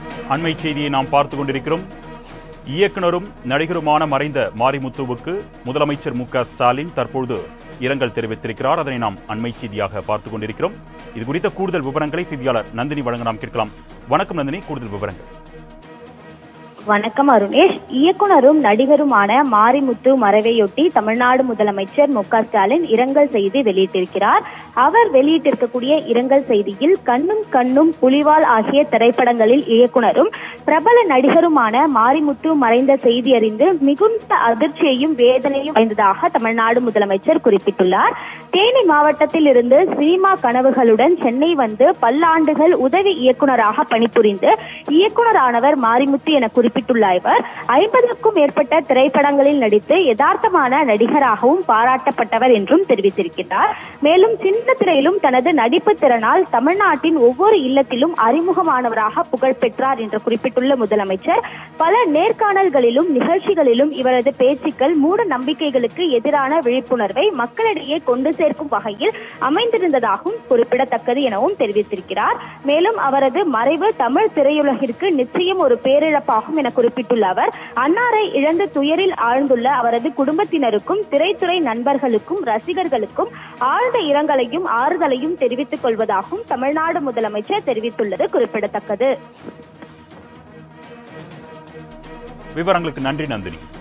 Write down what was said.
அண்மை செய்தியை நாம் பார்த்து கொண்டிருக்கிறோம் இயக்குனரும் நடிகருமான மறைந்த மாரிமுத்துவுக்கு முதலமைச்சர் மு க ஸ்டாலின் தற்பொழுது இரங்கல் தெரிவித்திருக்கிறார் அதனை நாம் அண்மை செய்தியாக பார்த்து கொண்டிருக்கிறோம் இது குறித்த கூடுதல் விவரங்களை செய்தியாளர் நந்தினி வழங்க நாம் கேட்கலாம் வணக்கம் நந்தினி கூடுதல் விவரங்கள் வணக்கம் அருணேஷ் இயக்குனரும் நடிகருமான மாரிமுத்து மறைவையொட்டி தமிழ்நாடு முதலமைச்சர் மு க ஸ்டாலின் இரங்கல் செய்தி வெளியிட்டிருக்கிறார் அவர் வெளியிட்டிருக்கக்கூடிய இரங்கல் செய்தியில் கண்ணும் கண்ணும் புலிவால் ஆகிய திரைப்படங்களில் இயக்குனரும் பிரபல நடிகருமான மாரிமுத்து மறைந்த செய்தி அறிந்து மிகுந்த அதிர்ச்சியையும் வேதனையும் அடைந்ததாக தமிழ்நாடு முதலமைச்சர் குறிப்பிட்டுள்ளார் தேனி மாவட்டத்தில் இருந்து சினிமா கனவுகளுடன் சென்னை வந்து பல்லாண்டுகள் உதவி இயக்குனராக பணிபுரிந்து இயக்குனரானவர் மாரிமுத்து என குறிப்பிட்டுள்ள இவர் ஐம்பதுக்கும் மேற்பட்ட திரைப்படங்களில் நடித்து யதார்த்தமான நடிகராகவும் பாராட்டப்பட்டவர் என்றும் தெரிவித்திருக்கிறார் மேலும் சின்ன திரையிலும் தனது நடிப்பு திறனால் தமிழ்நாட்டின் ஒவ்வொரு இல்லத்திலும் அறிமுகமானவராக புகழ் பெற்றார் என்று குறிப்பிட்டுள்ள முதலமைச்சர் பல நேர்காணல்களிலும் நிகழ்ச்சிகளிலும் இவரது பேச்சுக்கள் மூட நம்பிக்கைகளுக்கு எதிரான விழிப்புணர்வை மக்களிடையே கொண்டு சேர்க்கும் வகையில் அமைந்திருந்ததாகவும் குறிப்பிடத்தக்கது எனவும் தெரிவித்திருக்கிறார் மேலும் அவரது மறைவு தமிழ் திரையுலகிற்கு நிச்சயம் ஒரு பேரிழப்பாகும் என குறிப்பிட்டுள்ள அவர் அன்னாரை இழந்து துயரில் ஆழ்ந்துள்ள அவரது குடும்பத்தினருக்கும் திரைத்துறை நண்பர்களுக்கும் ரசிகர்களுக்கும் ஆழ்ந்த இரங்கலையும் ஆறுதலையும் தெரிவித்துக் கொள்வதாகவும் தமிழ்நாடு முதலமைச்சர் தெரிவித்துள்ளது குறிப்பிடத்தக்கது விவரங்களுக்கு நன்றி நந்தினி